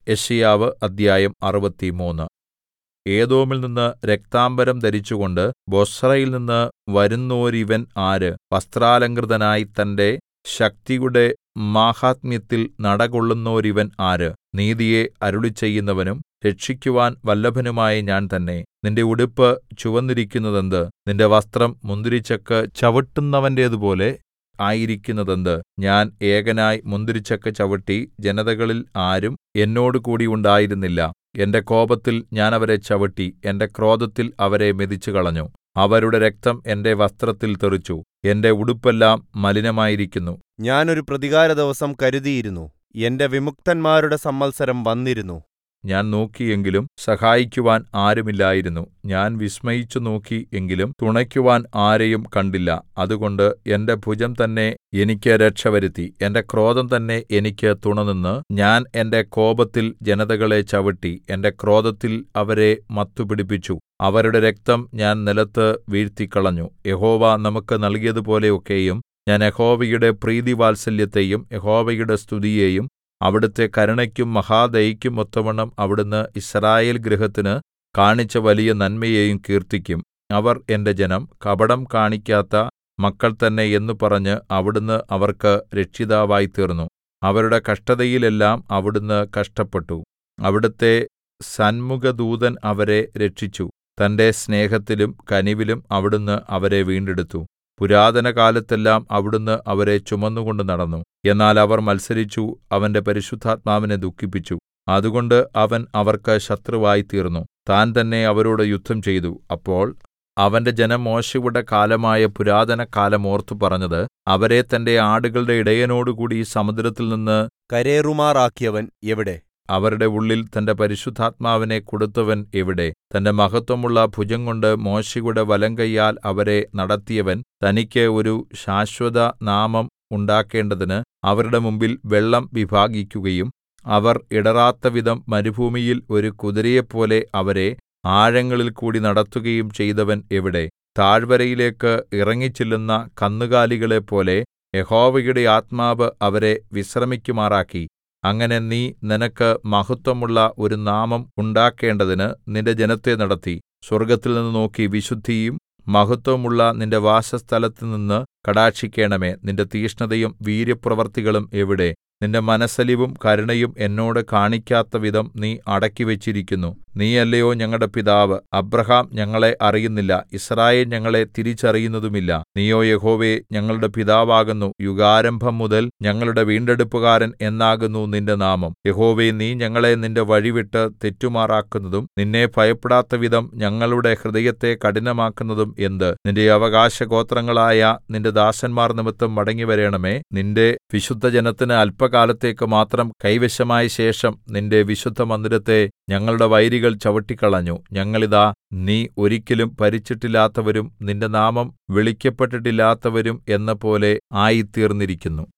യെശയ്യാവ് അദ്ധ്യായം അറുപത്തിമൂന്ന് ഏദോമിൽ നിന്ന് രക്താംബരം ധരിച്ചുകൊണ്ട് ബൊസ്രയിൽ നിന്ന് വരുന്നോരിവൻ ആര് വസ്ത്രാലംകൃതനായി തന്റെ ശക്തിയുടെ മാഹാത്മ്യത്തിൽ നടകൊള്ളുന്നോരിവൻ ആര് നീതിയെ അരുളിച്ചെയ്യുന്നവനും രക്ഷിക്കുവാൻ വല്ലഭനുമായ ഞാൻ തന്നെ നിന്റെ ഉടുപ്പ് ചുവന്നിരിക്കുന്നതെന്ത് നിന്റെ വസ്ത്രം മുന്തിരിച്ചക്ക് ചവിട്ടുന്നവന്റേതുപോലെ ആയിരിക്കുന്നതെന്ത് ഞാൻ ഏകനായി മുന്തിരിച്ചക്ക് ചവിട്ടി ജനതകളിൽ ആരും എന്നോടുകൂടി ഉണ്ടായിരുന്നില്ല എന്റെ കോപത്തിൽ ഞാൻ അവരെ ചവിട്ടി എന്റെ ക്രോധത്തിൽ അവരെ മെതിച്ചുകളഞ്ഞു അവരുടെ രക്തം എന്റെ വസ്ത്രത്തിൽ തെറിച്ചു എന്റെ ഉടുപ്പെല്ലാം മലിനമായിരിക്കുന്നു ഞാൻ ഒരു പ്രതികാരദിവസം കരുതിയിരുന്നു എന്റെ വിമുക്തന്മാരുടെ സംവത്സരം വന്നിരുന്നു ഞാൻ നോക്കി എങ്കിലും സഹായിക്കുവാൻ ആരുമില്ലായിരുന്നു ഞാൻ വിസ്മയിച്ചു നോക്കി എങ്കിലും തുണയ്ക്കുവാൻ ആരെയും കണ്ടില്ല അതുകൊണ്ട് എന്റെ ഭുജം തന്നെ എനിക്ക് രക്ഷ വരുത്തി എന്റെ ക്രോധം തന്നെ എനിക്ക് തുണനിന്ന് ഞാൻ എന്റെ കോപത്തിൽ ജനതകളെ ചവിട്ടി എന്റെ ക്രോധത്തിൽ അവരെ മത്തുപിടിപ്പിച്ചു അവരുടെ രക്തം ഞാൻ നിലത്ത് വീഴ്ത്തിക്കളഞ്ഞു യഹോവ നമുക്ക് നൽകിയതുപോലെ ഒക്കെയും ഞാൻ യഹോവയുടെ പ്രീതിവാത്സല്യത്തെയും യഹോവയുടെ സ്തുതിയെയും അവിടുത്തെ കരുണയ്ക്കും മഹാദയയ്ക്കും ഒത്തവണ്ണം അവിടുന്ന് യിസ്രായേൽ ഗൃഹത്തിന് കാണിച്ച വലിയ നന്മയെയും കീർത്തിക്കും അവർ എന്റെ ജനം കപടം കാണിക്കാത്ത മക്കൾ തന്നെ എന്ന് പറഞ്ഞ് അവിടുന്ന് അവർക്ക് രക്ഷിതാവായിത്തീർന്നു അവരുടെ കഷ്ടതയിലെല്ലാം അവിടുന്ന് കഷ്ടപ്പെട്ടു അവിടുത്തെ സന്മുഖദൂതൻ അവരെ രക്ഷിച്ചു തന്റെ സ്നേഹത്തിലും കനിവിലും അവിടുന്ന് അവരെ വീണ്ടെടുത്തു പുരാതനകാലത്തെല്ലാം അവിടുന്ന് അവരെ ചുമന്നുകൊണ്ട് നടന്നു എന്നാൽ അവർ മത്സരിച്ചു അവന്റെ പരിശുദ്ധാത്മാവിനെ ദുഃഖിപ്പിച്ചു അതുകൊണ്ട് അവൻ അവർക്ക് ശത്രുവായിത്തീർന്നു താൻ തന്നെ അവരോട് യുദ്ധം ചെയ്തു അപ്പോൾ അവന്റെ ജനം മോശെയുടെ കാലമായ പുരാതന കാലം ഓർത്തു പറഞ്ഞത് അവരെ തന്റെ ആടുകളുടെ ഇടയനോടുകൂടി സമുദ്രത്തിൽ നിന്ന് കരേറുമാറാക്കിയവൻ എവിടെ അവരുടെ ഉള്ളിൽ തന്റെ പരിശുദ്ധാത്മാവിനെ കൊടുത്തവൻ എവിടെ തന്റെ മഹത്വമുള്ള ഭുജംകൊണ്ട് മോശെയുടെ വലങ്കയ്യാൽ അവരെ നടത്തിയവൻ തനിക്ക് ഒരു ശാശ്വത നാമം ഉണ്ടാക്കേണ്ടതിന് അവരുടെ മുമ്പിൽ വെള്ളം വിഭാഗിക്കുകയും അവർ ഇടറാത്തവിധം മരുഭൂമിയിൽ ഒരു കുതിരയെപ്പോലെ അവരെ ആഴങ്ങളിൽ കൂടി നടത്തുകയും ചെയ്തവൻ എവിടെ താഴ്വരയിലേക്ക് ഇറങ്ങിച്ചെല്ലുന്ന കന്നുകാലികളെപ്പോലെ യഹോവയുടെ ആത്മാവ് അവരെ വിശ്രമിക്കുമാറാക്കി അങ്ങനെ നീ നിനക്ക് മഹത്വമുള്ള ഒരു നാമം ഉണ്ടാക്കേണ്ടതിന് നിന്റെ ജനത്തെ നടത്തി സ്വർഗ്ഗത്തിൽനിന്ന് നോക്കി വിശുദ്ധിയും മഹത്വമുള്ള നിന്റെ വാസസ്ഥലത്തുനിന്ന് കടാക്ഷിക്കണമേ നിന്റെ തീക്ഷ്ണതയും വീര്യപ്രവൃത്തികളും എവിടെ നിന്റെ മനസ്സലിവും കരുണയും എന്നോട് കാണിക്കാത്തവിധം നീ അടക്കിവെച്ചിരിക്കുന്നു നീയല്ലയോ ഞങ്ങളുടെ പിതാവ് അബ്രഹാം ഞങ്ങളെ അറിയുന്നില്ല യിസ്രായേൽ ഞങ്ങളെ തിരിച്ചറിയുന്നതുമില്ല നീയോ യഹോവേ ഞങ്ങളുടെ പിതാവാകുന്നു യുഗാരംഭം മുതൽ ഞങ്ങളുടെ വീണ്ടെടുപ്പുകാരൻ എന്നാകുന്നു നിന്റെ നാമം യഹോവേ നീ ഞങ്ങളെ നിന്റെ വഴിവിട്ട് തെറ്റുമാറാക്കുന്നതും നിന്നെ ഭയപ്പെടാത്തവിധം ഞങ്ങളുടെ ഹൃദയത്തെ കഠിനമാക്കുന്നതും എന്ത് നിന്റെ അവകാശഗോത്രങ്ങളായ നിന്റെ ദാസന്മാർ നിമിത്തം മടങ്ങിവരേണമേ നിന്റെ വിശുദ്ധജനത്തിന് അല്പകാലത്തേക്ക് മാത്രം കൈവശമായ ശേഷം നിന്റെ വിശുദ്ധമന്ദിരത്തെ ഞങ്ങളുടെ വൈരികൾ ചവിട്ടിക്കളഞ്ഞു ഞങ്ങളിതാ നീ ഒരിക്കലും ഭരിച്ചിട്ടില്ലാത്തവരും നിന്റെ നാമം വിളിക്കപ്പെട്ടിട്ടില്ലാത്തവരും എന്നപോലെ ആയിത്തീർന്നിരിക്കുന്നു